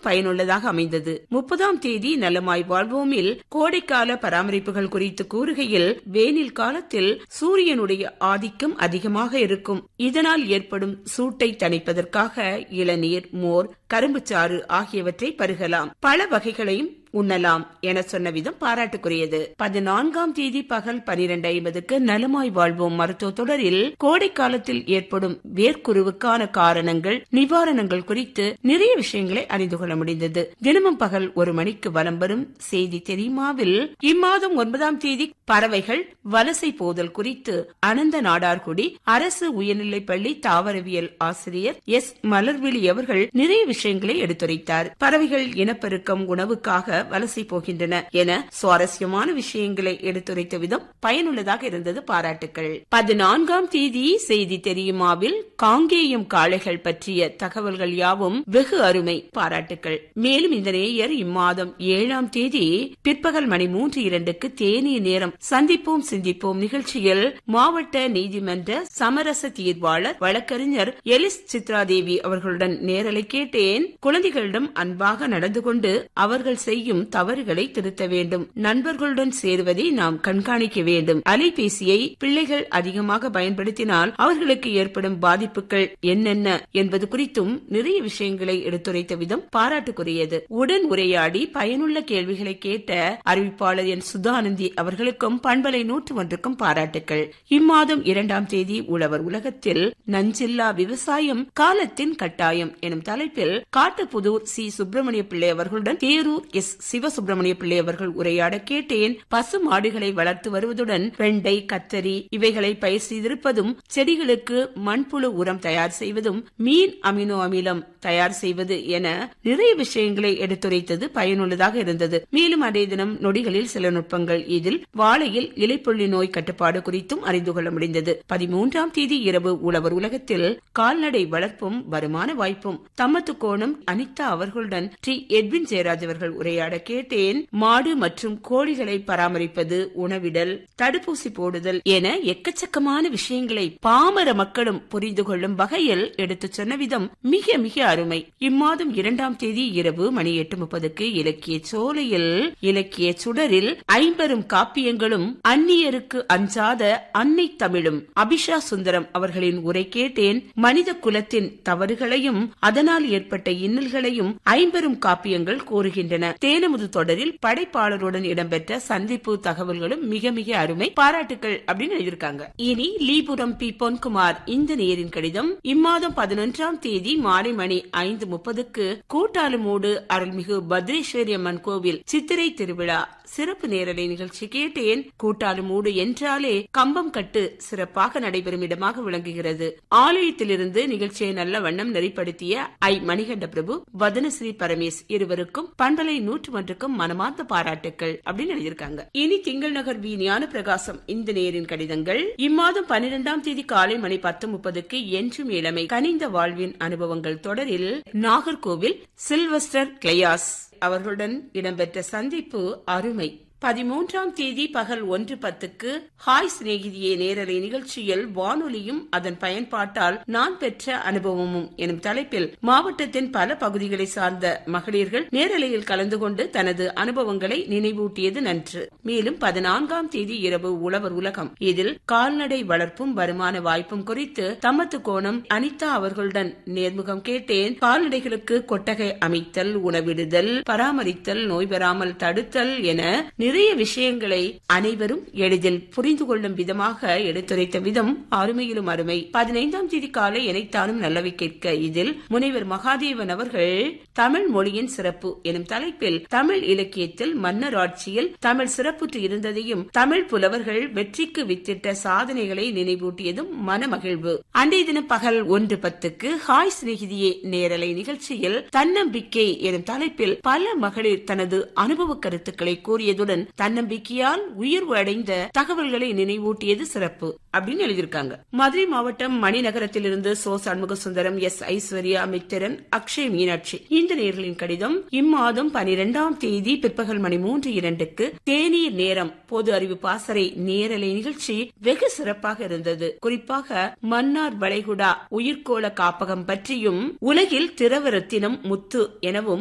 மிகவும் பயனுள்ளதாக அமைந்தது முப்பதாம் தேதி நலமாய் வாழ்வோமில் கோடைக்கால பராமரிப்புகள் குறித்து கூறுகையில் வேனில் காலத்தில் சூரியனுடைய ஆதிக்கம் அதிகமாக இருக்கும் இதனால் ஏற்படும் சூட்டை தணிப்பதற்காக இளநீர் மோர் கரும்புச்சாறு ஆகியவற்றை பருகலாம் பல வகைகளையும் உண்ணலாம் என சொன்ன விதம் பாராட்டுக்குரியது பதினான்காம் தேதி பகல் பனிரெண்டு ஐம்பதுக்கு நலமாய் வாழ்வோம் மருத்துவ தொடரில் கோடை காலத்தில் ஏற்படும் வேர்க்குருவுக்கான காரணங்கள் நிவாரணங்கள் குறித்து நிறைய விஷயங்களை அறிந்து கொள்ள முடிந்தது தினமும் பகல் ஒரு மணிக்கு வலம் வரும் செய்தி தெரியுமாவில் இம்மாதம் ஒன்பதாம் தேதி பறவைகள் வலசை போதல் குறித்து அனந்த நாடார்குடி அரசு உயர்நிலைப் பள்ளி தாவரவியல் ஆசிரியர் எஸ் மலர்விழி அவர்கள் நிறைய விஷயங்களை எடுத்துரைத்தார் பறவைகள் இனப்பெருக்கம் உணவுக்காக வலசை போகின்றன என சுவாரஸ்யமான விஷயங்களை எடுத்துரைத்த விதம் பயனுள்ளதாக இருந்தது பாராட்டுக்கள் பதினான்காம் தேதி செய்தி தெரியுமாவில் காங்கேயம் காளைகள் பற்றிய தகவல்கள் யாவும் வெகு அருமை பாராட்டுக்கள் மேலும் இந்த நேயர் இம்மாதம் ஏழாம் தேதி பிற்பகல் மணி மூன்று இரண்டுக்கு தேனிய நேரம் சந்திப்போம் சிந்திப்போம் நிகழ்ச்சியில் மாவட்ட நீதிமன்ற சமரச தீர்வாளர் வழக்கறிஞர் எலிஸ் சித்ராதேவி அவர்களுடன் நேரலை கேட்டேன் குழந்தைகளிடம் அன்பாக நடந்து கொண்டு அவர்கள் செய்யும் தவறுகளை திருத்த வேண்டும் நண்பர்களுடன் சேருவதை நாம் கண்காணிக்க வேண்டும் அலைபேசியை பிள்ளைகள் அதிகமாக பயன்படுத்தினால் அவர்களுக்கு ஏற்படும் பாதிப்புகள் என்னென்ன என்பது குறித்தும் நிறைய விஷயங்களை எடுத்துரைத்த விதம் பாராட்டுக்குரியது உடன் உரையாடி பயனுள்ள கேள்விகளை கேட்ட அறிவிப்பாளர் என் சுதானந்தி அவர்களுக்கும் பண்பலை நூற்று ஒன்றுக்கும் பாராட்டுக்கள் இம்மாதம் இரண்டாம் தேதி உழவர் உலகத்தில் நஞ்சில்லா விவசாயம் காலத்தின் கட்டாயம் எனும் தலைப்பில் காட்டுப்புதூர் சி சுப்பிரமணிய பிள்ளை அவர்களுடன் தேரூர் எஸ் சிவசுப்பிரமணிய பிள்ளை அவர்கள் உரையாட கேட்டேன் பசு மாடுகளை வளர்த்து வருவதுடன் வெண்டை கத்தரி இவைகளை பயிர் செய்திருப்பதும் செடிகளுக்கு மண்புழு உரம் தயார் செய்வதும் மீன் அமினோ அமிலம் தயார் செய்வது என நிறைய விஷயங்களை எடுத்துரைத்தது பயனுள்ளதாக இருந்தது மேலும் அதே தினம் நொடிகளில் சில நுட்பங்கள் இதில் வாழையில் இலைப்புள்ளி நோய் கட்டுப்பாடு குறித்தும் அறிந்து கொள்ள முடிந்தது பதிமூன்றாம் தேதி இரவு உழவர் உலகத்தில் கால்நடை வளர்ப்பும் வருமான வாய்ப்பும் தம்மத்து கோணம் அனிதா அவர்களுடன் டி எட்வின் ஜெயராஜ் அவர்கள் உரையாட கேட்டேன் மாடு மற்றும் கோழிகளை பராமரிப்பது உணவிடல் தடுப்பூசி போடுதல் என எக்கச்சக்கமான விஷயங்களை பாமர மக்களும் புரிந்து கொள்ளும் வகையில் எடுத்துச் சொன்ன விதம் மிக மிக அருமை இம்மாதம் இரண்டாம் தேதி இரவு மணி எட்டு முப்பதுக்கு இலக்கிய சோலையில் இலக்கிய சுடரில் ஐம்பெரும் காப்பியங்களும் அந்நியருக்கு அஞ்சாத அன்னை தமிழும் அபிஷா சுந்தரம் அவர்களின் உரை கேட்டேன் மனித குலத்தின் தவறுகளையும் அதனால் ஏற்பட்ட இன்னல்களையும் ஐம்பெரும் காப்பியங்கள் கூறுகின்றன தேனமுது தொடரில் படைப்பாளருடன் இடம்பெற்ற சந்திப்பு தகவல்களும் மிக மிக அருமை பாராட்டுகள் அப்படின்னு எழுதியிருக்காங்க இனி லீபுரம் பி பொன்குமார் இந்த நேரின் கடிதம் இம்மாதம் பதினொன்றாம் தேதி மாலை மணி ஐந்து முப்பதுக்கு கூட்டாலுமூடு அருள்மிகு பத்ரேஸ்வரி அம்மன் கோவில் சித்திரை திருவிழா சிறப்பு நேரலை நிகழ்ச்சி கேட்டேன் கூட்டாலுமூடு என்றாலே கம்பம் கட்டு சிறப்பாக நடைபெறும் இடமாக விளங்குகிறது ஆலயத்திலிருந்து நிகழ்ச்சியை நல்ல வண்ணம் நெறிப்படுத்திய ஐ மணிகண்ட பிரபு வதனஸ்ரீ பரமேஷ் இருவருக்கும் பண்பலை நூற்று ஒன்றுக்கும் மனமார்ந்த பாராட்டுக்கள் அப்படின்னு எழுதியிருக்காங்க இனி திங்கள் நகர் வி ஞான பிரகாசம் இந்த நேரின் கடிதங்கள் இம்மாதம் பன்னிரெண்டாம் தேதி காலை மணி பத்து முப்பதுக்கு என்றும் இளமை கனிந்த வாழ்வின் அனுபவங்கள் தொடரில் நாகர்கோவில் சில்வஸ்டர் கிளையாஸ் அவர்களுடன் இடம்பெற்ற சந்திப்பு அருமை பதிமூன்றாம் தேதி பகல் ஒன்று பத்துக்கு ஹாய் சிநேகிதியே நேரலை நிகழ்ச்சியில் வானொலியும் அதன் பயன்பாட்டால் நான் பெற்ற அனுபவமும் எனும் தலைப்பில் மாவட்டத்தின் பல பகுதிகளை சார்ந்த மகளிர்கள் நேரலையில் கலந்து கொண்டு தனது அனுபவங்களை நினைவூட்டியது நன்று மேலும் பதினான்காம் தேதி இரவு உழவர் உலகம் இதில் கால்நடை வளர்ப்பும் வருமான வாய்ப்பும் குறித்து தமத்து கோணம் அனிதா அவர்களுடன் நேர்முகம் கேட்டேன் கால்நடைகளுக்கு கொட்டகை அமைத்தல் உணவிடுதல் பராமரித்தல் நோய் பெறாமல் தடுத்தல் என நிறைய விஷயங்களை அனைவரும் எளிதில் புரிந்து கொள்ளும் விதமாக எடுத்துரைத்த விதம் அருமையிலும் அருமை பதினைந்தாம் தேதி காலை எனைத்தானும் நல்லவை கேட்க இதில் முனைவர் மகாதேவன் அவர்கள் தமிழ் மொழியின் சிறப்பு எனும் தலைப்பில் தமிழ் இலக்கியத்தில் மன்னர் ஆட்சியில் தமிழ் சிறப்புற்று இருந்ததையும் தமிழ் புலவர்கள் வெற்றிக்கு வித்திட்ட சாதனைகளை நினைவூட்டியதும் மனமகிழ்வு அன்றைய தினம் பகல் ஒன்று பத்துக்கு ஹாய் சிநேகிதியே நேரலை நிகழ்ச்சியில் தன்னம்பிக்கை எனும் தலைப்பில் பல மகளிர் தனது அனுபவ கருத்துக்களை கூறியதுடன் தன்னம்பிக்கையால் உயர்வு அடைந்த தகவல்களை நினைவூட்டியது சிறப்பு அப்படின்னு எழுதியிருக்காங்க மதுரை மாவட்டம் மணிநகரத்திலிருந்து சோ சண்முக சுந்தரம் எஸ் ஐஸ்வர்யா மித்திரன் அக்ஷய் மீனாட்சி இந்த நேர்களின் கடிதம் இம்மாதம் பனிரெண்டாம் தேதி பிற்பகல் மணி மூன்று இரண்டுக்கு தேநீர் நேரம் பொது அறிவு பாசறை நேரலை நிகழ்ச்சி வெகு சிறப்பாக இருந்தது குறிப்பாக மன்னார் வளைகுடா உயிர்கோள காப்பகம் பற்றியும் உலகில் திரவரத்தினம் முத்து எனவும்